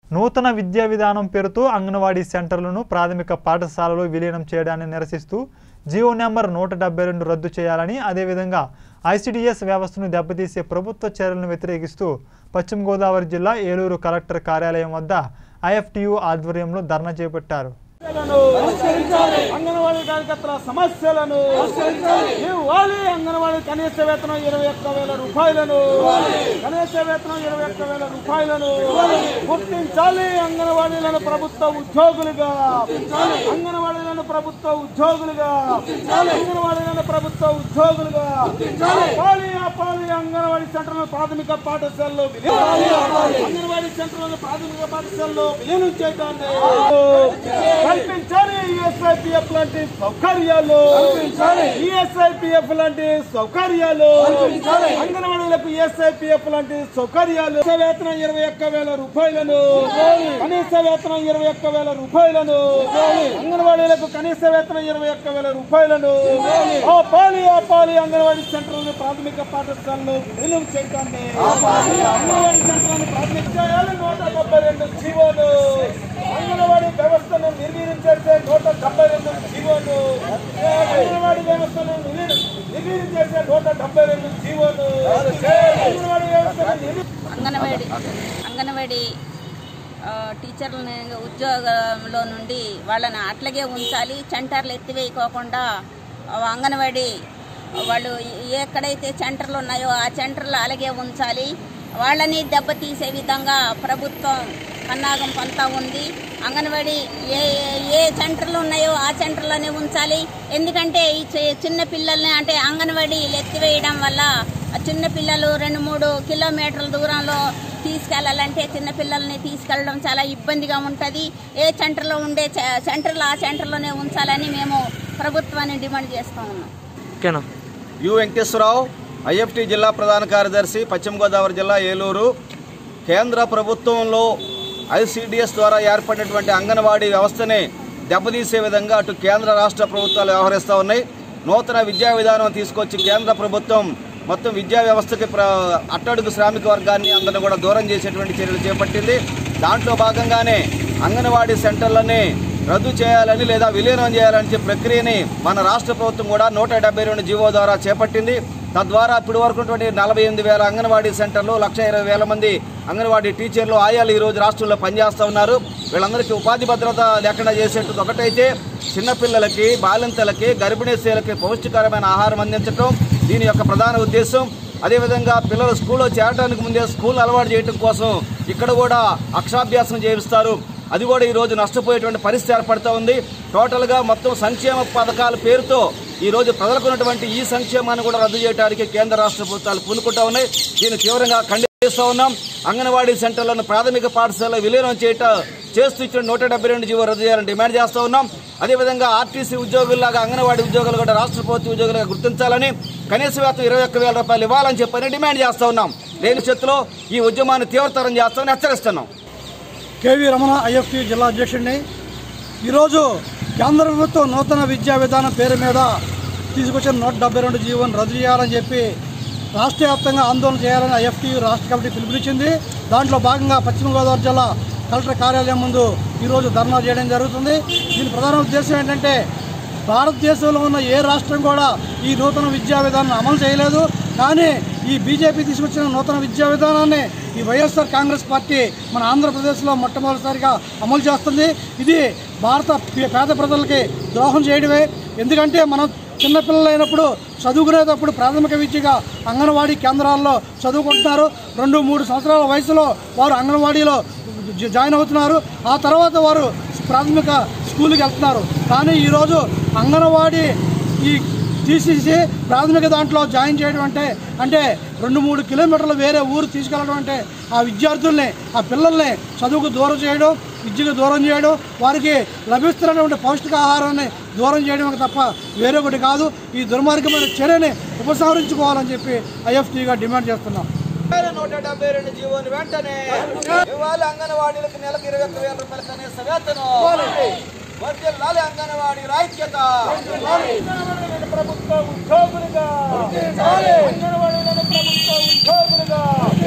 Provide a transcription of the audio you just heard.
నూతన విద్యా విధానం పేరుతో అంగన్వాడీ సెంటర్లను ప్రాథమిక పాఠశాలలో విలీనం చేయడాన్ని నిరసిస్తూ జీవో నెంబర్ నూట డెబ్బై రెండు రద్దు చేయాలని అదేవిధంగా ఐసిడిఎస్ వ్యవస్థను దెబ్బతీసే ప్రభుత్వ చర్యలను వ్యతిరేకిస్తూ పశ్చిమ గోదావరి జిల్లా ఏలూరు కలెక్టర్ కార్యాలయం వద్ద ఐఎఫ్టియు ఆధ్వర్యంలో ధర్నా చేపట్టారు సమస్యలను అంగన్వాడీ కార్యకర్తల సమస్యలను ఇవ్వాలి అంగన్వాడీ కనీస వేతనం ఇరవై ఒక్క వేల రూపాయలను కనీస వేతనం ఇరవై ఒక్క వేల రూపాయలను గుర్తించాలి అంగన్వాడీలను ప్రభుత్వ ఉద్యోగులుగా అంగన్వాడీలను ప్రభుత్వ ఉద్యోగులుగా అంగన్వాడీలను ప్రభుత్వ ఉద్యోగులుగా పాలి ఆపాలి అంగన్వాడీ సెంటర్లను ప్రాథమిక పాఠశాలలో విలీనం అంగన్వాడీ సెంటర్లను ప్రాథమిక పాఠశాలలో విలీనం చేయడాన్ని కల్పించాలి ఈఎస్ఐపిఎఫ్ లాంటి సౌకర్యాలు ఈఎస్ఐపిఎఫ్ లాంటి సౌకర్యాలు అంగన్వాడీలకు ఈఎస్ఐపిఎఫ్ లాంటి సౌకర్యాలు కనీస వేతనం ఇరవై ఒక్క వేల రూపాయలను కనీస వేతనం ఇరవై ఒక్క వేల రూపాయలను అంగన్వాడీలకు కనీస వేతనం ఇరవై ఒక్క వేల రూపాయలను ఆ పాలి ఆ పాలి అంగన్వాడీ సెంటర్లను ప్రాథమిక పాఠశాలను విలీనం చేయడాన్ని అంగన్వాడీ సెంటర్లను ప్రాథమిక చేయాలి నూట డెబ్బై రెండు జీవోలు అంగన్వాడీ వ్యవస్థను నిర్వీర్యం చేసే నూట డెబ్బై రెండు జీవోలు అంగన్వాడీ వ్యవస్థను నిర్వీర్యం నిర్వీర్యం చేసే నూట డెబ్బై రెండు జీవోలు అంగన్వాడీ వ్యవస్థను నిర్వీర్యం అంగన్వాడి అంగన్వాడి ఆ, టీచర్లని ఉద్యోగంలో నుండి వాళ్ళని అట్లాగే ఉంచాలి సెంటర్లు ఎత్తివేయకోకుండా ఆ, అంగన్వాడి వాళ్ళు ఎక్కడైతే సెంటర్లు ఉన్నాయో ఆ సెంటర్లు అలాగే ఉంచాలి వాళ్ళని దెబ్బతీసే విధంగా ప్రభుత్వం పన్నాగం పంతా ఉంది అంగన్వాడి ఏ ఏ సెంటర్లు ఉన్నాయో ఆ సెంటర్లోనే ఉంచాలి ఎందుకంటే ఈ చి- చిన్న పిల్లల్ని అంటే అంగన్వాడి ఎత్తివేయడం వల్ల ఆ చిన్న పిల్లలు రెండు మూడు కిలోమీటర్ల దూరంలో తీసుకెళ్లాలంటే చిన్న పిల్లల్ని తీసుకెళ్ళడం చాలా ఇబ్బందిగా ఉంటుంది ఏ సెంటర్లో ఉండే సె- సెంటర్లో ఆ సెంటర్లోనే ఉంచాలని మేము ప్రభుత్వాన్ని డిమాండ్ చేస్తూ ఉన్నాం ఓకేనా యు వెంకటేశ్వరరావు ఐఎఫ్టి జిల్లా ప్రధాన కార్యదర్శి పశ్చిమ గోదావరి జిల్లా ఏలూరు కేంద్ర ప్రభుత్వంలో ఐసిడిఎస్ ద్వారా ఏర్పడినటువంటి అంగన్వాడీ వ్యవస్థని దెబ్బతీసే విధంగా అటు కేంద్ర రాష్ట్ర ప్రభుత్వాలు వ్యవహరిస్తూ ఉన్నాయి నూతన విద్యా విధానం తీసుకొచ్చి కేంద్ర ప్రభుత్వం మొత్తం విద్యా వ్యవస్థకి ప్ర అట్టడుగు శ్రామిక వర్గాన్ని అందరిని కూడా దూరం చేసేటువంటి చర్యలు చేపట్టింది దాంట్లో భాగంగానే అంగన్వాడీ సెంటర్లని రద్దు చేయాలని లేదా విలీనం చేయాలని చెప్పే ప్రక్రియని మన రాష్ట్ర ప్రభుత్వం కూడా నూట డెబ్బై రెండు జీవో ద్వారా చేపట్టింది తద్వారా ఇప్పటి వరకు ఉన్నటువంటి నలభై ఎనిమిది వేల అంగన్వాడీ సెంటర్లు లక్ష ఇరవై వేల మంది అంగన్వాడీ టీచర్లు ఆయాలు ఈ రోజు రాష్ట్రంలో పనిచేస్తూ ఉన్నారు వీళ్ళందరికీ ఉపాధి భద్రత లేకుండా చేసేట్టుది ఒకటైతే చిన్నపిల్లలకి బాలింతలకి గర్భిణీ స్త్రీలకి పౌష్టికరమైన ఆహారం అందించడం దీని యొక్క ప్రధాన ఉద్దేశం అదేవిధంగా పిల్లలు స్కూల్లో చేరడానికి ముందే స్కూల్ అలవాటు చేయడం కోసం ఇక్కడ కూడా అక్షరాభ్యాసం చేయిస్తారు అది కూడా ఈ రోజు నష్టపోయేటువంటి పరిస్థితి ఏర్పడుతూ ఉంది టోటల్గా మొత్తం సంక్షేమ పథకాల పేరుతో ఈ రోజు ప్రజలకు ఉన్నటువంటి ఈ సంక్షేమాన్ని కూడా రద్దు చేయడానికి కేంద్ర రాష్ట్ర ప్రభుత్వాలు పూనుకుంటా ఉన్నాయి దీన్ని తీవ్రంగా ఖండిస్తూ ఉన్నాం అంగన్వాడీ సెంటర్లను ప్రాథమిక పాఠశాల విలీనం చేయట చేస్తూ ఇచ్చిన నూట డెబ్బై రెండు జీవో రద్దు చేయాలని డిమాండ్ చేస్తూ ఉన్నాం అదేవిధంగా ఆర్టీసీ ఉద్యోగుల్లాగా అంగన్వాడీ ఉద్యోగులు కూడా రాష్ట్ర ప్రభుత్వ ఉద్యోగులుగా గుర్తించాలని కనీస వేతనం ఇరవై ఒక్క వేల రూపాయలు ఇవ్వాలని చెప్పని డిమాండ్ చేస్తూ ఉన్నాం లేని చేతిలో ఈ ఉద్యమాన్ని తీవ్రతరం చేస్తామని హెచ్చరిస్తున్నాం కేవీ రమణ ఐఎఫ్టి జిల్లా అధ్యక్షుడిని ఈరోజు కేంద్ర ప్రభుత్వం నూతన విద్యా విధానం పేరు మీద తీసుకొచ్చిన నూట డెబ్బై రెండు జీవోని రద్దు చేయాలని చెప్పి రాష్ట్ర వ్యాప్తంగా ఆందోళన చేయాలని ఐఎఫ్టి రాష్ట్ర కమిటీ పిలుపునిచ్చింది దాంట్లో భాగంగా పశ్చిమ గోదావరి జిల్లా కలెక్టర్ కార్యాలయం ముందు ఈరోజు ధర్నా చేయడం జరుగుతుంది దీని ప్రధాన ఉద్దేశం ఏంటంటే భారతదేశంలో ఉన్న ఏ రాష్ట్రం కూడా ఈ నూతన విద్యా విధానాన్ని అమలు చేయలేదు కానీ ఈ బీజేపీ తీసుకొచ్చిన నూతన విద్యా విధానాన్ని ఈ వైఎస్ఆర్ కాంగ్రెస్ పార్టీ మన ఆంధ్రప్రదేశ్లో మొట్టమొదటిసారిగా అమలు చేస్తుంది ఇది భారత పే- పేద ప్రజలకి ద్రోహం చేయడమే ఎందుకంటే మనం చిన్నపిల్లలైనప్పుడు చదువుకునేటప్పుడు ప్రాథమిక విద్యగా అంగన్వాడీ కేంద్రాల్లో చదువుకుంటున్నారు రెండు మూడు సంవత్సరాల వయసులో వారు అంగన్వాడీలో జ- జాయిన్ అవుతున్నారు ఆ తర్వాత వారు ప్రాథమిక స్కూల్కి వెళ్తున్నారు కానీ ఈరోజు అంగన్వాడీ ఈ తీసేసి ప్రాథమిక దాంట్లో జాయిన్ చేయడం అంటే అంటే రెండు మూడు కిలోమీటర్లు వేరే ఊరు తీసుకెళ్ళడం అంటే ఆ విద్యార్థుల్ని ఆ పిల్లల్ని చదువుకు దూరం చేయడం విద్యకు దూరం చేయడం వారికి లభిస్తున్నటువంటి పౌష్టికాహారాన్ని దూరం చేయడం తప్ప వేరొకటి కాదు ఈ దుర్మార్గమైన చర్యని ఉపసంహరించుకోవాలని చెప్పి ఐఎఫ్టీగా డిమాండ్ చేస్తున్నాం నూట డెబ్బై రెండు జీవోని వెంటనే ఇవ్వాలి అంగన్వాడీలకు నెలకు ఇరవై ఒక్క వేల రూపాయల కనీస వేతనం వర్ధిల్లాలి అంగన్వాడీ రాయిత్యత అంగన్వాడీలను ప్రభుత్వ ఉద్యోగులుగా అంగన్వాడీలను ప్రభుత్వ ఉద్యోగులుగా